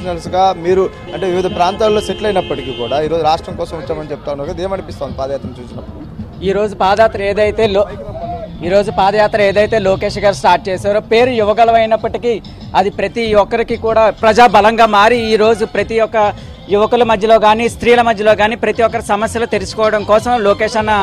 ప్రొఫెషనల్స్గా మీరు అంటే వివిధ ప్రాంతాల్లో సెటిల్ అయినప్పటికీ కూడా ఈరోజు రాష్ట్రం కోసం వచ్చామని చెప్తా ఉన్నారు కదా ఏమనిపిస్తుంది పాదయాత్ర చూసినప్పుడు ఈ రోజు పాదయాత్ర ఏదైతే లో ఈ రోజు పాదయాత్ర ఏదైతే లోకేష్ గారు స్టార్ట్ చేశారో పేరు యువగలం అయినప్పటికీ అది ప్రతి ఒక్కరికి కూడా ప్రజా బలంగా మారి ఈ రోజు ప్రతి ఒక్క యువకుల మధ్యలో కానీ స్త్రీల మధ్యలో కానీ ప్రతి ఒక్కరి సమస్యలు తెలుసుకోవడం కోసం లోకేష్ అన్న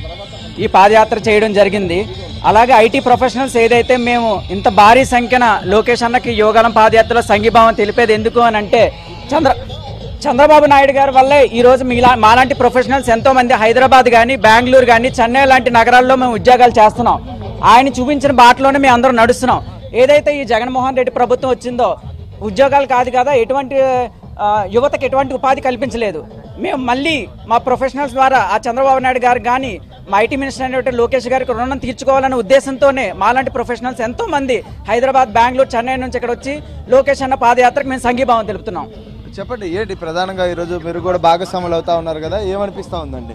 ఈ పాదయాత్ర చేయడం జరిగింది అలాగే ఐటీ ప్రొఫెషనల్స్ ఏదైతే మేము ఇంత భారీ సంఖ్యన లోకేష్ అన్నకి యోగాలం పాదయాత్రలో సంఘీభావం తెలిపేది ఎందుకు అని అంటే చంద్ర చంద్రబాబు నాయుడు గారి వల్లే ఈ రోజు మీలా మాలాంటి ప్రొఫెషనల్స్ ఎంతో మంది హైదరాబాద్ కానీ బెంగళూరు కానీ చెన్నై లాంటి నగరాల్లో మేము ఉద్యోగాలు చేస్తున్నాం ఆయన చూపించిన బాటలోనే మేము అందరం నడుస్తున్నాం ఏదైతే ఈ జగన్మోహన్ రెడ్డి ప్రభుత్వం వచ్చిందో ఉద్యోగాలు కాదు కదా ఎటువంటి ఆ, యువతకు ఎటువంటి ఉపాధి కల్పించలేదు మేము మళ్ళీ మా ప్రొఫెషనల్స్ ద్వారా ఆ చంద్రబాబు నాయుడు గారు కానీ మా ఐటీ మినిస్టర్ అయినటువంటి లోకేష్ గారికి రుణం తీర్చుకోవాలనే ఉద్దేశంతోనే మాలాంటి ప్రొఫెషనల్స్ ఎంతో మంది హైదరాబాద్ బెంగళూరు చెన్నై నుంచి ఇక్కడ వచ్చి లోకేష్ అన్న పాదయాత్రకు మేము సంఘీభావం తెలుపుతున్నాం చెప్పండి ఏంటి ప్రధానంగా ఈరోజు మీరు కూడా భాగస్వాములు అవుతా ఉన్నారు కదా ఏమనిపిస్తా ఉందండి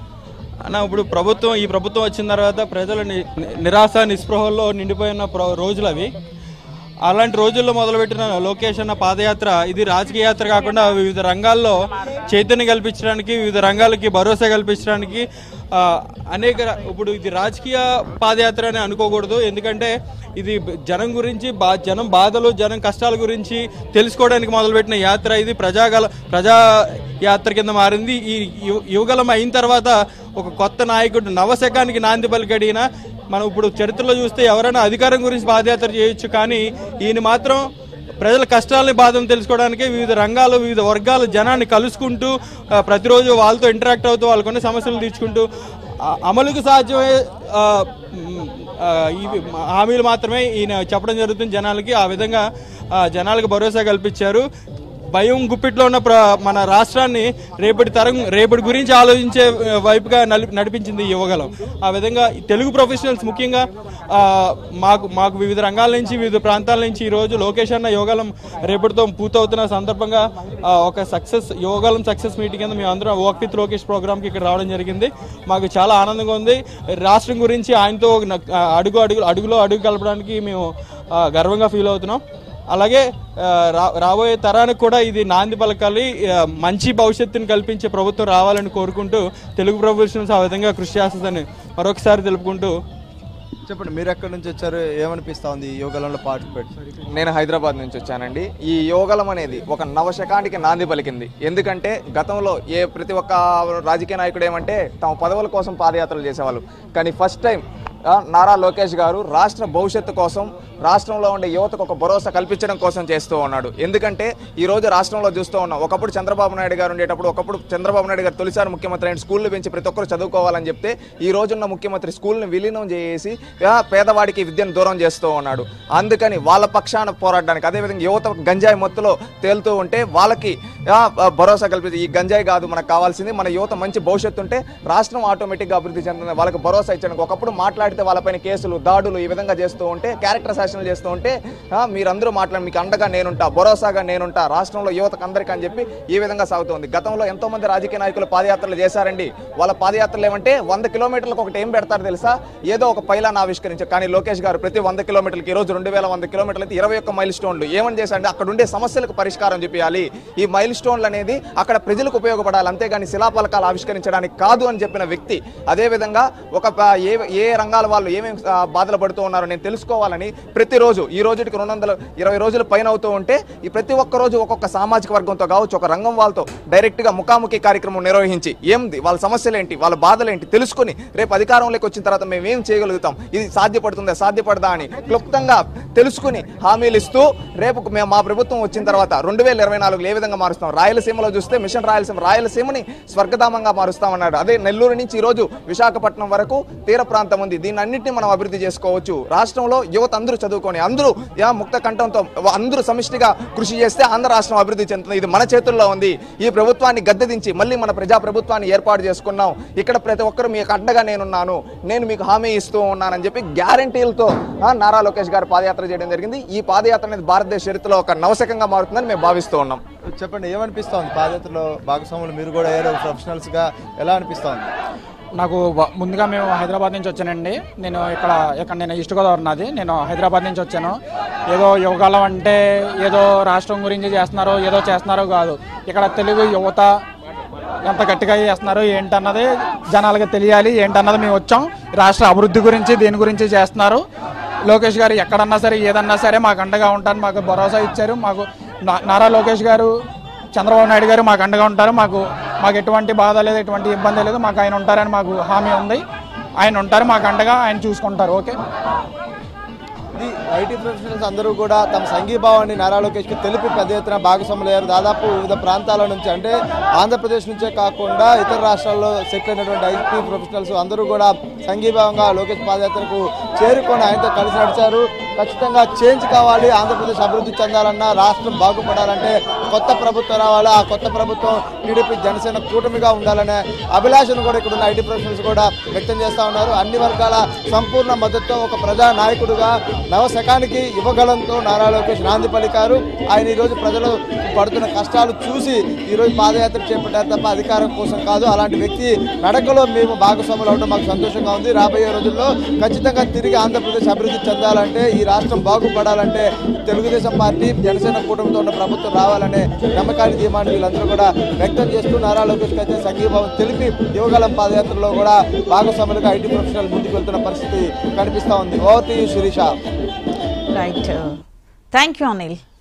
అన్న ఇప్పుడు ప్రభుత్వం ఈ ప్రభుత్వం వచ్చిన తర్వాత ప్రజల ని- నిరాశ నిస్పృహల్లో నిండిపోయిన ప్ర- రోజులు అవి అలాంటి రోజుల్లో మొదలుపెట్టిన లోకేష్ అన్న పాదయాత్ర ఇది రాజకీయ యాత్ర కాకుండా వివిధ రంగాల్లో చైతన్యం కల్పించడానికి వివిధ రంగాలకి భరోసా కల్పించడానికి ఆ, అనేక ర- ఇప్పుడు ఇది రాజకీయ పాదయాత్ర అని అనుకోకూడదు ఎందుకంటే ఇది బ- జనం గురించి బా జనం బాధలు జనం కష్టాల గురించి తెలుసుకోవడానికి మొదలుపెట్టిన యాత్ర ఇది ప్రజాగల ప్రజా యాత్ర కింద మారింది ఈ యువ- యువగలం అయిన తర్వాత ఒక కొత్త నాయకుడు నవశకానికి నాంది పలికడిన మనం ఇప్పుడు చరిత్రలో చూస్తే ఎవరైనా అధికారం గురించి పాదయాత్ర చేయొచ్చు కానీ ఈయన మాత్రం ప్రజల కష్టాలని బాధను తెలుసుకోవడానికి వివిధ రంగాలు వివిధ వర్గాల జనాన్ని కలుసుకుంటూ ఆ, ప్రతిరోజు వాళ్ళతో ఇంటరాక్ట్ అవుతూ వాళ్ళకున్న సమస్యలు తీర్చుకుంటూ ఆ, అమలుకు సాధ్యమయ్యే ఆ, మ్, ఆ, ఇవి హామీలు మాత్రమే ఈయన చెప్పడం జరుగుతుంది జనాలకి ఆ విధంగా ఆ, జనాలకు భరోసా కల్పించారు భయం గుప్పిట్లో ఉన్న ప్ర మన రాష్ట్రాన్ని రేపటి తరం రేపటి గురించి ఆలోచించే ఆ, వైపుగా నలి- నడిపించింది ఈ యువగలం ఆ విధంగా ఈ తెలుగు ప్రొఫెషనల్స్ ముఖ్యంగా ఆ, మాకు మాకు వివిధ రంగాల నుంచి వివిధ ప్రాంతాల నుంచి ఈ రోజు లోకేష్ అన్న యోగాలం రేపటితో పూర్తవుతున్న సందర్భంగా ఆ, ఒక సక్సెస్ యోగాలం సక్సెస్ మీటింగ్ కింద మేము అందరం వర్క్ విత్ లోకేష్ ప్రోగ్రామ్కి ఇక్కడ రావడం జరిగింది మాకు చాలా ఆనందంగా ఉంది రాష్ట్రం గురించి ఆయనతో ఒక న- ఆ, అడుగు అడుగు అడుగులో అడుగు కలపడానికి మేము ఆ, గర్వంగా ఫీల్ అవుతున్నాం అలాగే ఆ, రా- రాబోయే తరానికి కూడా ఇది నాంది పలకాలి ఆ, మంచి భవిష్యత్తుని కల్పించే ప్రభుత్వం రావాలని కోరుకుంటూ తెలుగు ప్రొఫెషనల్స్ ఆ విధంగా కృషి చేస్తుందని మరొకసారి తెలుపుకుంటూ చెప్పండి మీరు ఎక్కడి నుంచి వచ్చారు ఏమనిపిస్తా ఉంది ఈ యోగాలంలో పార్టిసిపేట్ నేను హైదరాబాద్ నుంచి వచ్చానండి ఈ యోగలం అనేది ఒక నవశకానికి నాంది పలికింది ఎందుకంటే గతంలో ఏ ప్రతి ఒక్క రాజకీయ నాయకుడు ఏమంటే తమ పదవుల కోసం పాదయాత్రలు చేసేవాళ్ళు కానీ ఫస్ట్ టైం ఆ, నారా లోకేష్ గారు రాష్ట్ర భవిష్యత్తు కోసం రాష్ట్రంలో ఉండే యువతకు ఒక భరోసా కల్పించడం కోసం చేస్తూ ఉన్నాడు ఎందుకంటే ఈ రోజు రాష్ట్రంలో చూస్తూ ఉన్నాం ఒకప్పుడు చంద్రబాబు నాయుడు గారు ఉండేటప్పుడు ఒకప్పుడు చంద్రబాబు నాయుడు గారు తొలిసారి ముఖ్యమంత్రి అయిన స్కూళ్ళు పెంచి ప్రతి ఒక్కరు చదువుకోవాలని చెప్తే ఈ రోజున్న ముఖ్యమంత్రి స్కూల్ని విలీనం చేసి ఆ, పేదవాడికి విద్యను దూరం చేస్తూ ఉన్నాడు అందుకని వాళ్ళ పక్షాన పోరాడడానికి అదేవిధంగా యువత గంజాయి మొత్తులో తేలుతూ ఉంటే వాళ్ళకి ఆ, ఆ, భరోసా కల్పించి ఈ గంజాయి కాదు మనకు కావాల్సింది మన యువత మంచి భవిష్యత్తు ఉంటే రాష్ట్రం ఆటోమేటిక్గా అభివృద్ధి చెందుతుంది వాళ్ళకి భరోసా ఇచ్చడానికి ఒకప్పుడు మాట్లాడితే వాళ్ళపైన కేసులు దాడులు ఈ విధంగా చేస్తూ ఉంటే క్యారెక్టర్ శాసనలు చేస్తూ ఉంటే ఆ, మీరందరూ మాట్లాడి మీకు అండగా నేనుంటా భరోసాగా నేనుంటా రాష్ట్రంలో యువతకు అందరికీ అని చెప్పి ఈ విధంగా సాగుతోంది గతంలో ఎంతో మంది రాజకీయ నాయకులు పాదయాత్రలు చేశారండి వాళ్ళ పాదయాత్రలు ఏమంటే వంద కిలోమీటర్లకు ఒకటి ఏం పెడతారు తెలుసా ఏదో ఒక పైలాన్ని ఆవిష్కరించారు కానీ లోకేష్ గారు ప్రతి వంద కిలోమీటర్లకి ఈ రోజు రెండు వేల వంద కిలోమీటర్లు అయితే ఇరవై ఒక్క మైల్ స్టోన్లు ఏమని చేశారంటే అక్కడ ఉండే సమస్యలకు పరిష్కారం చూపించాలి ఈ మైల్ స్టోన్లు అనేది అక్కడ ప్రజలకు ఉపయోగపడాలి అంతేగాని శిలాఫలకాలు ఆవిష్కరించడానికి కాదు అని చెప్పిన వ్యక్తి అదేవిధంగా ఒక ప- ఏ ఏ రంగాల వాళ్ళు ఏమేమి ఆ, బాధలు పడుతూ ఉన్నారో నేను తెలుసుకోవాలని ప్రతిరోజు ఈ రోజుకి రెండు వందల ఇరవై రోజుల పైన అవుతూ ఉంటే ఈ ప్రతి ఒక్క రోజు ఒక్కొక్క సామాజిక వర్గంతో కావచ్చు ఒక రంగం వాళ్ళతో డైరెక్ట్గా ముఖాముఖి కార్యక్రమం నిర్వహించి ఏంది వాళ్ళ సమస్యలు ఏంటి వాళ్ళ బాధలు ఏంటి తెలుసుకొని రేపు అధికారంలోకి వచ్చిన తర్వాత మేము ఏం చేయగలుగుతాం ఇది సాధ్యపడుతుందా సాధ్యపడదా అని క్లుప్తంగా తెలుసుకుని హామీలు ఇస్తూ రేపు మేము మా ప్రభుత్వం వచ్చిన తర్వాత రెండు వేల ఇరవై నాలుగులో ఏ విధంగా మారుస్తాం రాయలసీమలో చూస్తే మిషన్ రాయలసీమ రాయలసీమని స్వర్గధామంగా మారుస్తామన్నాడు అదే నెల్లూరు నుంచి ఈ రోజు విశాఖపట్నం వరకు తీర ప్రాంతం ఉంది దీన్ని అన్నింటినీ మనం అభివృద్ధి చేసుకోవచ్చు రాష్ట్రంలో యువత అందరూ చదువుకొని అందరూ యా ముక్త కంఠంతో అందరూ సమిష్టిగా కృషి చేస్తే ఆంధ్ర రాష్ట్రం అభివృద్ధి చెందుతుంది ఇది మన చేతుల్లో ఉంది ఈ ప్రభుత్వాన్ని గద్దెదించి మళ్ళీ మన ప్రజా ప్రభుత్వాన్ని ఏర్పాటు చేసుకున్నాం ఇక్కడ ప్రతి ఒక్కరు మీకు అండగా నేనున్నాను నేను మీకు హామీ ఇస్తూ ఉన్నానని చెప్పి గ్యారంటీలతో ఆ, నారా లోకేష్ గారు పాదయాత్ర చేయడం జరిగింది ఈ పాదయాత్ర అనేది భారతదేశ చరిత్రలో ఒక నవశకంగా మారుతుందని మేము భావిస్తూ ఉన్నాం చెప్పండి ఏమనిపిస్తా ఉంది పాదయాత్రలో భాగస్వాములు మీరు కూడా ఏదో ప్రొఫెషనల్స్ గా ఎలా అనిపిస్తా ఉంది నాకు వ- ముందుగా మేము హైదరాబాద్ నుంచి వచ్చానండి నేను ఇక్కడ ఇక్కడ నేను ఈస్ట్ గోదావరి నాది నేను హైదరాబాద్ నుంచి వచ్చాను ఏదో యువకాలం అంటే ఏదో రాష్ట్రం గురించి చేస్తున్నారో ఏదో చేస్తున్నారో కాదు ఇక్కడ తెలుగు యువత ఎంత గట్టిగా చేస్తున్నారు ఏంటన్నది జనాలకి తెలియాలి ఏంటన్నది మేము వచ్చాం రాష్ట్ర అభివృద్ధి గురించి దీని గురించి చేస్తున్నారు లోకేష్ గారు ఎక్కడన్నా సరే ఏదన్నా సరే మాకు అండగా ఉంటారు మాకు భరోసా ఇచ్చారు మాకు నా- నారా లోకేష్ గారు చంద్రబాబు నాయుడు గారు మాకు అండగా ఉంటారు మాకు మాకు ఎటువంటి బాధ లేదు ఎటువంటి ఇబ్బంది లేదు మాకు ఆయన ఉంటారని మాకు హామీ ఉంది ఆయన ఉంటారు మాకు అండగా ఆయన చూసుకుంటారు ఓకే ఇది ఐటీ ప్రొఫెషనల్స్ అందరూ కూడా తమ సంఘీభావాన్ని నారా లోకేష్కి తెలిపి పెద్ద ఎత్తున భాగస్వాములయ్యారు దాదాపు వివిధ ప్రాంతాల నుంచి అంటే ఆంధ్రప్రదేశ్ నుంచే కాకుండా ఇతర రాష్ట్రాల్లో సెటిల్ అయినటువంటి ఐటీ ప్రొఫెషనల్స్ అందరూ కూడా సంఘీభావంగా లోకేష్ పాదయాత్రకు చేరుకొని ఆయనతో కలిసి నడిచారు ఖచ్చితంగా చేంజ్ కావాలి ఆంధ్రప్రదేశ్ అభివృద్ధి చెందాలన్నా రాష్ట్రం బాగుపడాలంటే కొత్త ప్రభుత్వం రావాలి ఆ కొత్త ప్రభుత్వం టీడీపీ జనసేన కూటమిగా ఉండాలనే అభిలాషను కూడా ఇక్కడ ఉన్న ఐటీ ప్రొఫెషనల్స్ కూడా వ్యక్తం చేస్తా ఉన్నారు అన్ని వర్గాల సంపూర్ణ మద్దతుతో ఒక ప్రజా నాయకుడుగా నవశకానికి యువగలంతో నారా లోకేష్ నాంది పలికారు ఆయన ఈరోజు ప్రజలు పడుతున్న కష్టాలు చూసి ఈరోజు పాదయాత్ర చేపట్టారు తప్ప అధికారం కోసం కాదు అలాంటి వ్యక్తి నడకలో మేము భాగస్వాములు అవడం మాకు సంతోషంగా ఉంది రాబోయే రోజుల్లో ఖచ్చితంగా తిరిగి ఆంధ్రప్రదేశ్ అభివృద్ధి చెందాలంటే ఈ రాష్ట్రం బాగుపడాలంటే తెలుగుదేశం పార్టీ జనసేన కూటమితో ఉన్న ప్రభుత్వం రావాలనే నమ్మకాన్ని ధీమాన్ని వీళ్ళందరూ కూడా వ్యక్తం చేస్తూ నారా లోకేష్ అయితే సంఘీభావం తెలిపి యువగలం పాదయాత్రలో కూడా భాగస్వాములుగా ఐటీ ప్రొఫెషనల్ ముందుకు వెళ్తున్న పరిస్థితి కనిపిస్తా ఉంది over to you Shirisha right thank you Anil